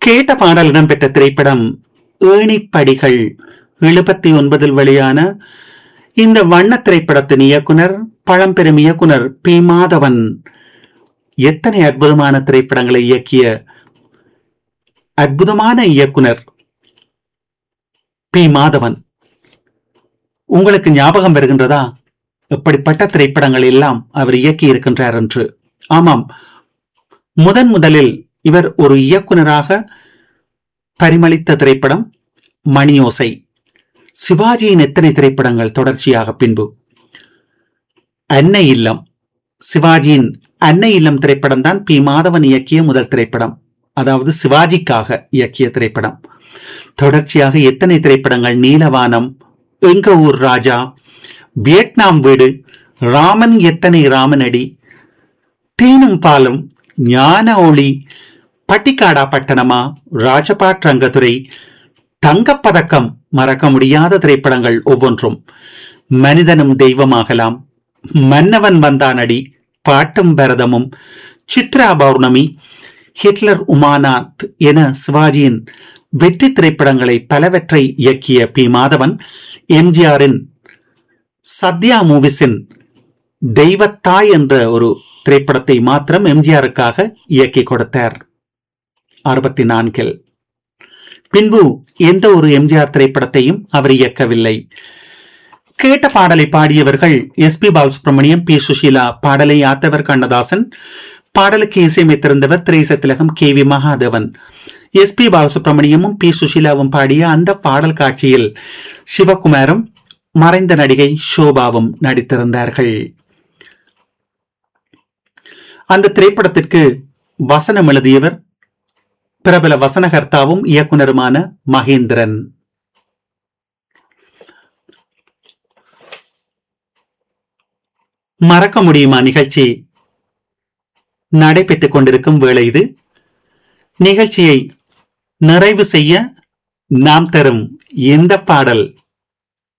கேட்ட பாடல் இடம்பெற்ற திரைப்படம் ஏணிப்படிகள் எழுபத்தி ஒன்பதில் வெளியான இந்த வண்ண திரைப்படத்தின் இயக்குனர் பழம்பெரும் இயக்குனர் பி மாதவன் எத்தனை அற்புதமான திரைப்படங்களை இயக்கிய அற்புதமான இயக்குனர் பி மாதவன் உங்களுக்கு ஞாபகம் வருகின்றதா எப்படிப்பட்ட திரைப்படங்கள் எல்லாம் அவர் இயக்கி இருக்கின்றார் என்று ஆமாம் முதன் முதலில் இவர் ஒரு இயக்குனராக பரிமளித்த திரைப்படம் மணியோசை சிவாஜியின் எத்தனை திரைப்படங்கள் தொடர்ச்சியாக பின்பு அன்னை இல்லம் சிவாஜியின் அன்னை இல்லம் திரைப்படம் தான் பி மாதவன் இயக்கிய முதல் திரைப்படம் அதாவது சிவாஜிக்காக இயக்கிய திரைப்படம் தொடர்ச்சியாக எத்தனை திரைப்படங்கள் நீலவானம் எங்க ஊர் ராஜா வியட்நாம் வீடு ராமன் எத்தனை ராமனடி தேனும் பாலும் ஞான ஒளி பட்டிக்காடா பட்டணமா ராஜபாட் ரங்கத்துறை தங்கப்பதக்கம் மறக்க முடியாத திரைப்படங்கள் ஒவ்வொன்றும் மனிதனும் தெய்வமாகலாம் மன்னவன் வந்தானடி பாட்டும் பரதமும் சித்ரா பௌர்ணமி ஹிட்லர் உமானாத் என சிவாஜியின் வெற்றி திரைப்படங்களை பலவற்றை இயக்கிய பி மாதவன் எம்ஜிஆரின் சத்யா மூவிஸின் தெய்வத்தாய் என்ற ஒரு திரைப்படத்தை மாத்திரம் எம்ஜிஆருக்காக இயக்கி கொடுத்தார் அறுபத்தி நான்கில் பின்பு எந்த ஒரு எம்ஜிஆர் திரைப்படத்தையும் அவர் இயக்கவில்லை கேட்ட பாடலை பாடியவர்கள் S P Balasubrahmanyam P Susheela பாடலை ஆத்தவர் கண்ணதாசன் பாடலுக்கு இசையமைத்திருந்தவர் திரேச திலகம் K V Mahadevan S P பாலசுப்ரமணியமும் பி சுஷீலாவும் பாடிய அந்த பாடல் காட்சியில் சிவகுமாரும் மறைந்த நடிகை ஷோபாவும் நடித்திருந்தார்கள் அந்த திரைப்படத்திற்கு வசனம் எழுதியவர் பிரபல வசனகர்த்தாவும் இயக்குனருமான மகேந்திரன் மறக்க முடியுமா நிகழ்ச்சி நடைபெற்றுக் கொண்டிருக்கும் வேளை இது நிகழ்ச்சியை நிறைவு செய்ய நாம் தரும் இந்த பாடல்